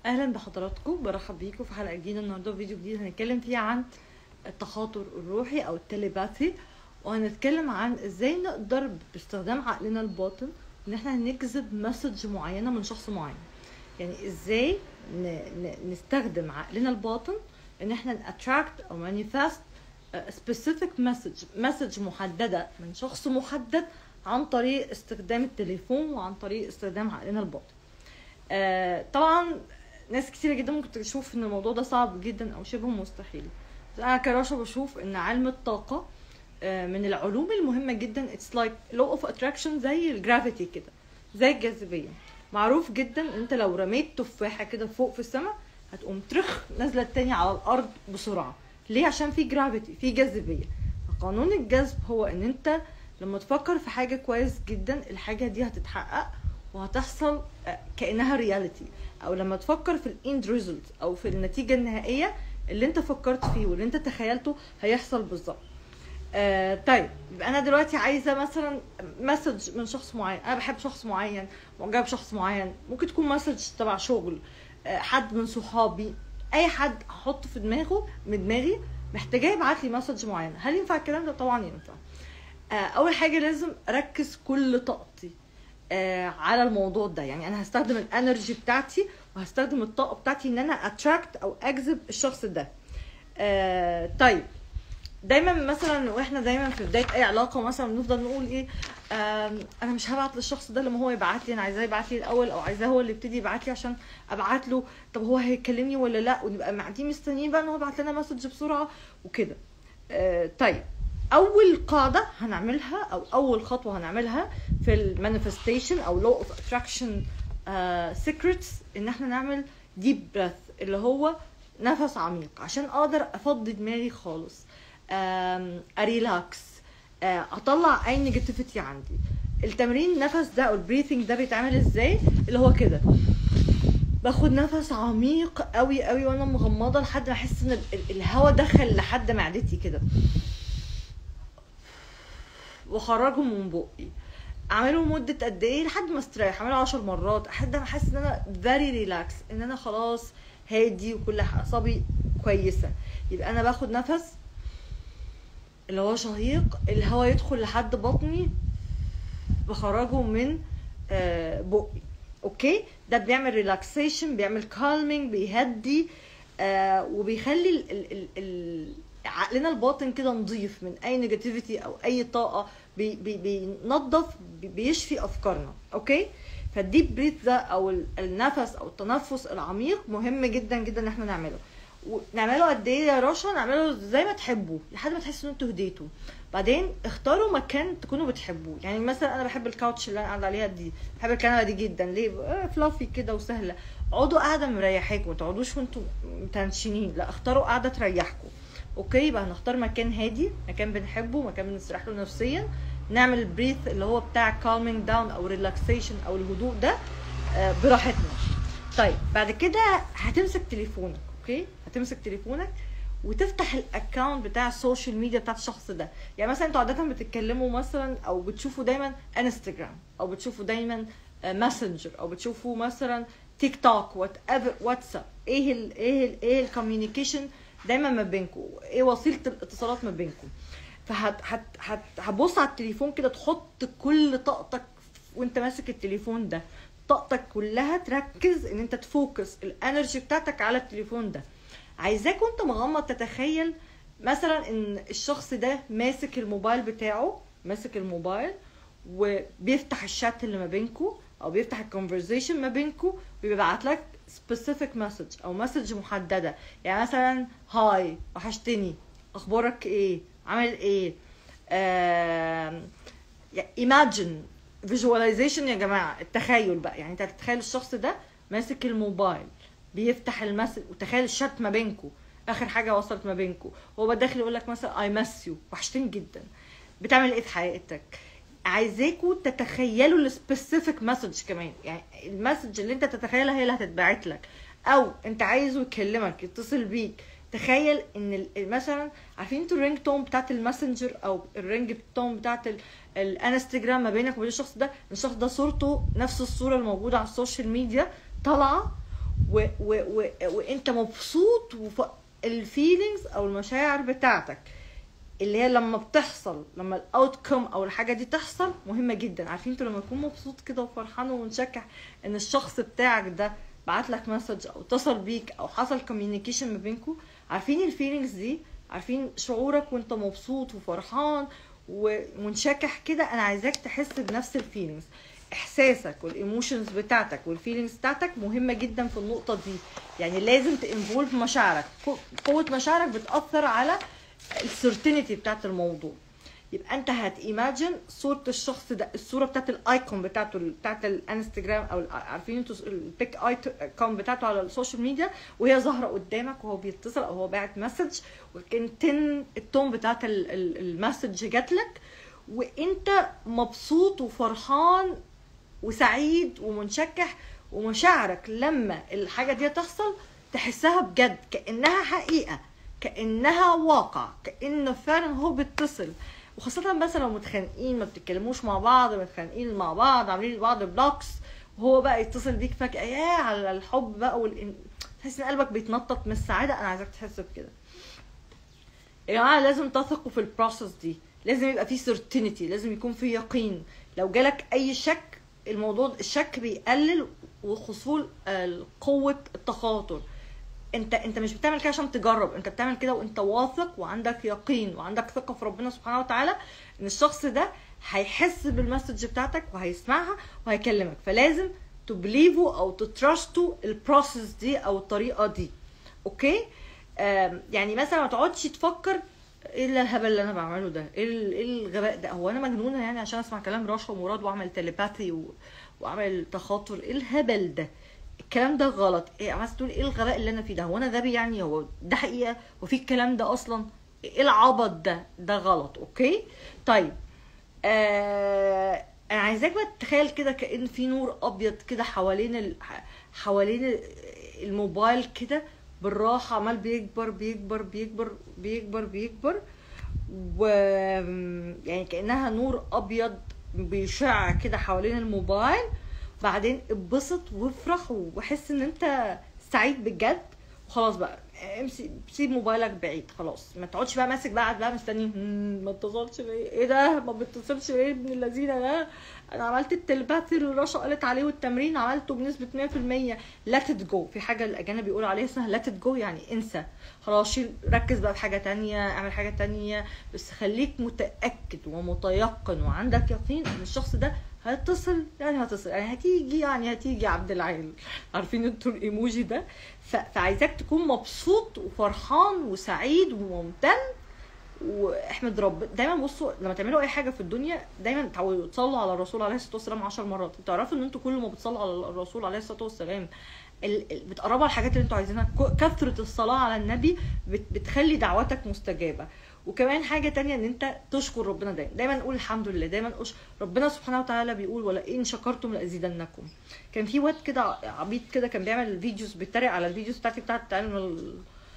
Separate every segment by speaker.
Speaker 1: اهلا بحضراتكم برحب بيكم في حلقه جديده النهارده فيديو جديد هنتكلم فيه عن التخاطر الروحي او التليباثي وهنتكلم عن ازاي نقدر باستخدام عقلنا الباطن ان احنا نجذب مسج معينه من شخص معين يعني ازاي ن... ن... نستخدم عقلنا الباطن ان احنا ناتراكت او مانيفست سبيسيفيك مسج مسج محدده من شخص محدد عن طريق استخدام التليفون وعن طريق استخدام عقلنا الباطن آه طبعا ناس كتيرة جدا ممكن تشوف ان الموضوع ده صعب جدا او شبه مستحيل بس انا كراشة بشوف ان علم الطاقة آه، من العلوم المهمة جدا it's like law of attraction زي الجرافيتي كده زي الجاذبية معروف جدا ان انت لو رميت تفاحة كده فوق في السماء هتقوم ترخ نازلة التاني على الارض بسرعة ليه عشان في جرافيتي في جاذبية قانون الجذب هو ان انت لما تفكر في حاجة كويس جدا الحاجة دي هتتحقق وهتحصل آه، كانها رياليتي او لما تفكر في الاند ريزلت او في النتيجه النهائيه اللي انت فكرت فيه واللي انت تخيلته هيحصل بالظبط آه طيب يبقى انا دلوقتي عايزه مثلا مسج من شخص معين انا بحب شخص معين معجبه بشخص معين ممكن تكون مسج تبع شغل آه حد من صحابي اي حد احطه في دماغه من دماغي محتاجاه يبعت لي مسج معين هل ينفع الكلام ده طبعا ينفع آه اول حاجه لازم اركز كل طاقتي آه، على الموضوع ده يعني انا هستخدم الانرجي بتاعتي وهستخدم الطاقه بتاعتي ان انا اتراكت او اجذب الشخص ده آه، طيب دايما مثلا واحنا دايما في بدايه اي علاقه مثلا بنفضل نقول ايه آم، انا مش هبعت للشخص ده لما هو يبعت لي انا عايزاه يبعت لي الاول او عايزاه هو اللي يبتدي يبعت لي عشان ابعت له طب هو هيكلمني ولا لا ونبقى قاعدين مستنيين بقى ان هو يبعت لنا مسج بسرعه وكده آه، طيب اول قاعده هنعملها او اول خطوه هنعملها في المانيفستيشن او لو اوف اتراكشن سيكريتس ان احنا نعمل ديب بريث اللي هو نفس عميق عشان اقدر افضي دماغي خالص آم، اريلاكس آه، اطلع اي نيجاتيفيتي عندي التمرين النفس ده او البريثنج ده بيتعمل ازاي اللي هو كده باخد نفس عميق قوي قوي وانا مغمضه لحد ما احس ان ال- ال- الهواء دخل لحد معدتي كده واخرجه من بقي اعمله مده قد ايه لحد ما استريح اعمله 10 مرات لحد ما احس ان انا فيري ريلاكس ان انا خلاص هادي وكل ح- اعصابي كويسه يبقى انا باخد نفس اللي هو شهيق الهواء يدخل لحد بطني بخرجه من آه، بقي اوكي ده بيعمل ريلاكسيشن بيعمل كالمينج بيهدي آه وبيخلي ال ال ال ال عقلنا الباطن كده نضيف من اي نيجاتيفيتي او اي طاقه بي بي بينظف بي بيشفي افكارنا اوكي فالديب بريث ده او ال- النفس او التنفس العميق مهم جدا جدا ان احنا نعمله ونعمله قد ايه يا رشا نعمله زي ما تحبوا لحد ما تحسوا ان انتوا هديتوا بعدين اختاروا مكان تكونوا بتحبوه يعني مثلا انا بحب الكاوتش اللي انا قاعده عليها دي بحب الكنبه دي جدا ليه آه، فلافي كده وسهله اقعدوا قاعده مريحاكم ما تقعدوش وانتوا متنشنين لا اختاروا قاعده تريحكم اوكي يبقى هنختار مكان هادي مكان بنحبه مكان بنستريح له نفسيا نعمل البريث اللي هو بتاع كالمينج داون او ريلاكسيشن او الهدوء ده آه، براحتنا طيب بعد كده هتمسك تليفونك اوكي هتمسك تليفونك وتفتح الاكونت بتاع السوشيال ميديا بتاع الشخص ده يعني مثلا انتوا عاده بتتكلموا مثلا او بتشوفوا دايما انستجرام او بتشوفوا دايما ماسنجر او بتشوفوا مثلا تيك توك وات ايفر واتساب ايه ال ايه ال ايه الكوميونيكيشن دايما ما بينكم ايه وسيله الاتصالات ما بينكم فهت هت هت هتبص على التليفون كده تحط كل طاقتك وانت ماسك التليفون ده طاقتك كلها تركز ان انت تفوكس الانرجي بتاعتك على التليفون ده عايزاك وانت مغمض تتخيل مثلا ان الشخص ده ماسك الموبايل بتاعه ماسك الموبايل وبيفتح الشات اللي ما بينكو او بيفتح الكونفرزيشن ما بينكو وبيبعت لك سبيسيفيك مسج او مسج محدده يعني مثلا هاي وحشتني اخبارك ايه عامل ايه ايماجن فيجواليزيشن يا جماعه التخيل بقى يعني انت تتخيل الشخص ده ماسك الموبايل بيفتح المسج وتخيل الشات ما بينكو اخر حاجه وصلت ما بينكو هو بقى داخل يقول لك مثلا اي مس يو وحشتني جدا بتعمل ايه في حياتك عايزاكوا تتخيلوا السبيسيفيك مسج كمان يعني المسج اللي انت تتخيلها هي اللي هتتبعت لك او انت عايزه يكلمك يتصل بيك تخيل ان ال- مثلا عارفين انتوا الرينج تون بتاعت الماسنجر او الرينج تون بتاعت ال- الانستجرام ما بينك وبين الشخص ده الشخص ده صورته نفس الصوره الموجوده على السوشيال ميديا طالعه و و و وانت مبسوط الفيلينجز او المشاعر بتاعتك اللي هي لما بتحصل لما الاوتكم او الحاجه دي تحصل مهمه جدا عارفين انتوا لما تكون مبسوط كده وفرحان ومنشكح ان الشخص بتاعك ده بعت لك مسج او اتصل بيك او حصل كوميونيكيشن ما بينكم عارفين الفيلينجز دي عارفين شعورك وانت مبسوط وفرحان ومنشكح كده انا عايزاك تحس بنفس الفيلينجز احساسك والايموشنز بتاعتك والفيلينجز بتاعتك مهمه جدا في النقطه دي يعني لازم تنفولف مشاعرك قوه مشاعرك بتاثر على السيرتينتي بتاعت الموضوع يبقى انت هتيماجن صوره الشخص ده الصوره بتاعت الايكون بتاعته بتاعت الانستجرام او عارفين انتوا البيك ايكون بتاعته على السوشيال ميديا وهي ظاهره قدامك وهو بيتصل او هو باعت مسج وكان تن التون بتاعت المسج جات لك وانت مبسوط وفرحان وسعيد ومنشكح ومشاعرك لما الحاجه دي تحصل تحسها بجد كانها حقيقه كانها واقع كانه فعلا هو بيتصل وخاصة مثلا لو متخانقين ما بتتكلموش مع بعض متخانقين مع بعض عاملين لبعض بلوكس وهو بقى يتصل بيك فجأة يا على الحب بقى والإن... تحس ان قلبك بيتنطط من السعادة انا عايزاك تحس بكده يا جماعة لازم تثقوا في البروسس دي لازم يبقى في سيرتينتي لازم يكون في يقين لو جالك اي شك الموضوع الشك بيقلل وحصول قوة التخاطر انت انت مش بتعمل كده عشان تجرب انت بتعمل كده وانت واثق وعندك يقين وعندك ثقه في ربنا سبحانه وتعالى ان الشخص ده هيحس بالمسج بتاعتك وهيسمعها وهيكلمك فلازم تبليفوا او تترستوا البروسيس دي او الطريقه دي اوكي يعني مثلا ما تقعدش تفكر ايه الهبل اللي انا بعمله ده ايه ايه الغباء ده هو انا مجنونه يعني عشان اسمع كلام رشا ومراد واعمل تليباثي و... واعمل تخاطر ايه الهبل ده الكلام ده غلط ايه عايز تقول ايه الغباء اللي انا فيه ده هو انا غبي يعني هو ده حقيقه وفي الكلام ده اصلا ايه العبط ده ده غلط اوكي طيب آه انا عايزاك بقى تتخيل كده كان في نور ابيض كده حوالين ال... حوالين الموبايل كده بالراحه عمال بيكبر بيكبر بيكبر بيكبر بيكبر و يعني كانها نور ابيض بيشع كده حوالين الموبايل بعدين اتبسط وافرح وحس ان انت سعيد بجد وخلاص بقى امسك سيب موبايلك بعيد خلاص ما تقعدش بقى ماسك بقى قاعد بقى مستني ما اتصلش بيا ايه ده ما بيتصلش بيا ابن اللذينه ده انا عملت التلبات اللي رشا قالت عليه والتمرين عملته بنسبه 100% لات ات جو في حاجه الاجانب بيقولوا عليها اسمها لات ات جو يعني انسى خلاص شيل ركز بقى في حاجه تانية اعمل حاجه تانية بس خليك متاكد ومتيقن وعندك يقين ان الشخص ده هتصل يعني هتصل يعني هتيجي يعني هتيجي عبد العال عارفين انتوا الايموجي ده فعايزاك تكون مبسوط وفرحان وسعيد وممتن واحمد رب دايما بصوا لما تعملوا اي حاجه في الدنيا دايما تعودوا تصلوا على الرسول عليه الصلاه والسلام 10 مرات تعرفوا ان انتوا كل ما بتصلوا على الرسول عليه الصلاه والسلام بتقربوا الحاجات اللي انتوا عايزينها كثره الصلاه على النبي بتخلي دعواتك مستجابه وكمان حاجه تانية ان انت تشكر ربنا دايما دايما نقول الحمد لله دايما أش... ربنا سبحانه وتعالى بيقول ولئن شكرتم لازيدنكم كان في واد كده عبيط كده كان بيعمل فيديوز بيتريق على الفيديوز بتاعتي بتاعت علم ال...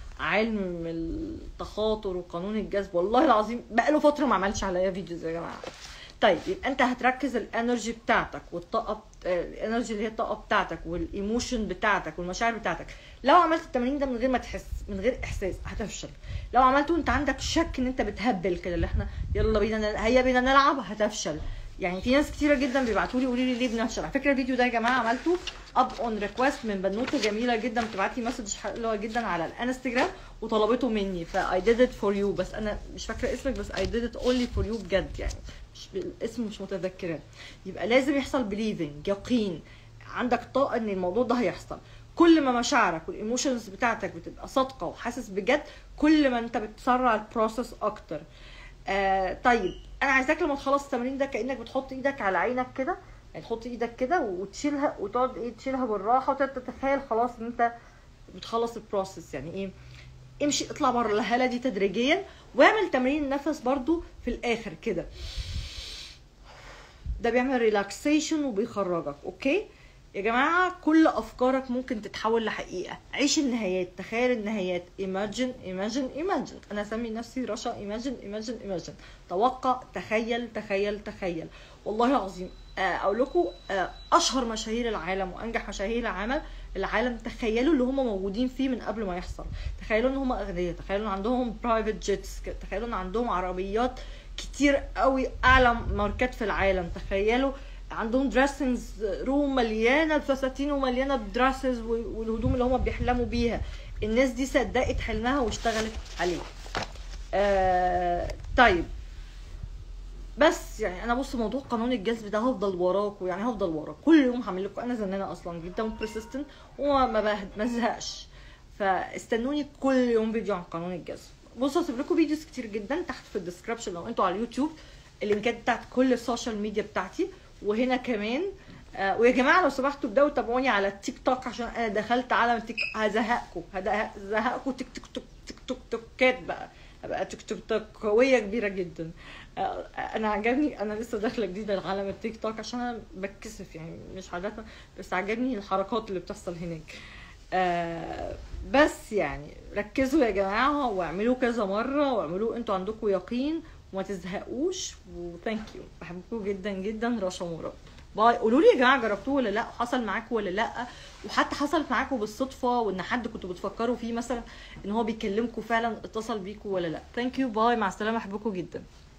Speaker 1: علم التخاطر وقانون الجذب والله العظيم بقاله فتره ما عملش عليا فيديوز يا جماعه طيب يبقى انت هتركز الانرجي بتاعتك والطاقه الانرجي اللي هي الطاقه بتاعتك والايموشن بتاعتك والمشاعر بتاعتك لو عملت التمرين ده من غير ما تحس من غير احساس هتفشل لو عملته انت عندك شك ان انت بتهبل كده اللي احنا يلا بينا هيا بينا نلعب هتفشل يعني في ناس كتيره جدا بيبعتوا لي يقولوا لي ليه بنفشل على فكره الفيديو ده يا جماعه عملته اب اون ريكوست من بنوته جميله جدا بتبعت لي مسج حلوه جدا على الانستجرام وطلبته مني فاي ديد ات فور يو بس انا مش فاكره اسمك بس اي ديد ات اونلي فور يو بجد يعني مش الاسم مش متذكراه يبقى لازم يحصل بليفنج يقين عندك طاقه ان الموضوع ده هيحصل كل ما مشاعرك والايموشنز بتاعتك بتبقى صادقه وحاسس بجد كل ما انت بتسرع البروسيس اكتر آه طيب انا عايزاك لما تخلص التمرين ده كانك بتحط ايدك على عينك كده يعني تحط ايدك كده وتشيلها وتقعد ايه تشيلها بالراحه وتتخيل خلاص ان انت بتخلص البروسيس يعني ايه امشي اطلع بره الهاله دي تدريجيا واعمل تمرين نفس برضو في الاخر كده ده بيعمل ريلاكسيشن وبيخرجك اوكي يا جماعة كل أفكارك ممكن تتحول لحقيقة عيش النهايات تخيل النهايات imagine imagine imagine أنا أسمي نفسي رشا imagine imagine imagine توقع تخيل تخيل تخيل والله العظيم أقول لكم أشهر مشاهير العالم وأنجح مشاهير العالم العالم تخيلوا اللي هم موجودين فيه من قبل ما يحصل تخيلوا ان هم اغنياء تخيلوا ان عندهم برايفت جيتس تخيلوا ان عندهم عربيات كتير قوي اعلى ماركات في العالم تخيلوا عندهم دريسنجز روم مليانه الفساتين ومليانه دراسز والهدوم اللي هم بيحلموا بيها الناس دي صدقت حلمها واشتغلت عليه آه طيب بس يعني انا بص موضوع قانون الجذب ده هفضل وراك ويعني هفضل وراك كل يوم هعمل لكم انا زنانه اصلا جدا وبرسيستنت وما بهد ما ازهقش فاستنوني كل يوم فيديو عن قانون الجذب بصوا هسيب لكم فيديوز كتير جدا تحت في الديسكربشن لو انتوا على اليوتيوب اللينكات بتاعت كل السوشيال ميديا بتاعتي وهنا كمان آه ويا جماعه لو سمحتوا ابداوا تابعوني على التيك توك عشان انا دخلت عالم التيك هزهقكم هزهقكم تيك توك توك تيك توك توكات بقى هبقى تيك توك توك قويه كبيره جدا آه انا عجبني انا لسه داخله جديده لعالم التيك توك عشان انا بتكسف يعني مش عاده بس عجبني الحركات اللي بتحصل هناك آه بس يعني ركزوا يا جماعه واعملوا كذا مره واعملوا انتوا عندكم يقين وما تزهقوش وثانك يو بحبكم جدا جدا رشا مراد باي قولوا لي يا جماعه جربتوه ولا لا حصل معاكم ولا لا وحتى حصلت معاكم بالصدفه وان حد كنتوا بتفكروا فيه مثلا ان هو بيكلمكم فعلا اتصل بيكم ولا لا ثانك يو باي مع السلامه احبكم جدا